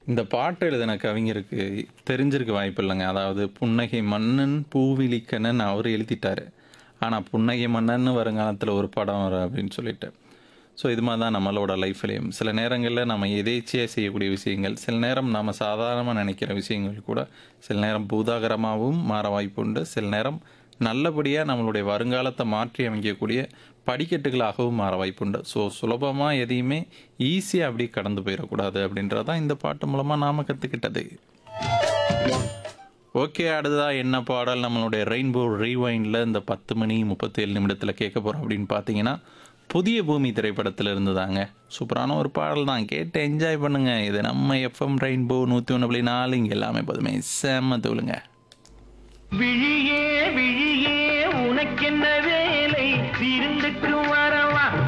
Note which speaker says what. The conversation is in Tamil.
Speaker 1: இந்த பாட்டு எழுதின கவிஞருக்கு தெரிஞ்சிருக்க வாய்ப்பு இல்லைங்க அதாவது புன்னகை மன்னன் பூவிழிக்கண்ணன் அவர் எழுதிட்டாரு ஆனால் புன்னகை மன்னன் வருங்காலத்தில் ஒரு படம் வரும் அப்படின்னு சொல்லிட்டு ஸோ இது மாதிரி தான் நம்மளோட லைஃப்லேயும் சில நேரங்களில் நம்ம எதேச்சியாக செய்யக்கூடிய விஷயங்கள் சில நேரம் நம்ம சாதாரணமாக நினைக்கிற விஷயங்கள் கூட சில நேரம் பூதாகரமாகவும் மாற வாய்ப்புண்டு சில நேரம் நல்லபடியாக நம்மளுடைய வருங்காலத்தை மாற்றி அமைக்கக்கூடிய படிக்கட்டுகளாகவும் மாற வாய்ப்புண்டு ஸோ சுலபமாக எதையுமே ஈஸியாக அப்படி கடந்து போயிடக்கூடாது அப்படின்றது தான் இந்த பாட்டு மூலமாக நாம் கற்றுக்கிட்டது ஓகே அடுத்ததா என்ன பாடல் நம்மளுடைய ரெயின்போ ரீவைண்டில் இந்த பத்து மணி முப்பத்தேழு நிமிடத்தில் கேட்க போகிறோம் அப்படின்னு பார்த்தீங்கன்னா புதிய பூமி திரைப்படத்தில் இருந்ததாங்க சூப்பரான ஒரு பாடல் தான் கேட்டு என்ஜாய் பண்ணுங்க இது நம்ம எஃப்எம் ரெயின்போ நூற்றி ஒன்று புள்ளி நாலு இங்கே எல்லாமே போதுமே செம்ம தூளுங்க
Speaker 2: விழியே விழியே உனக்கென்ன வேலை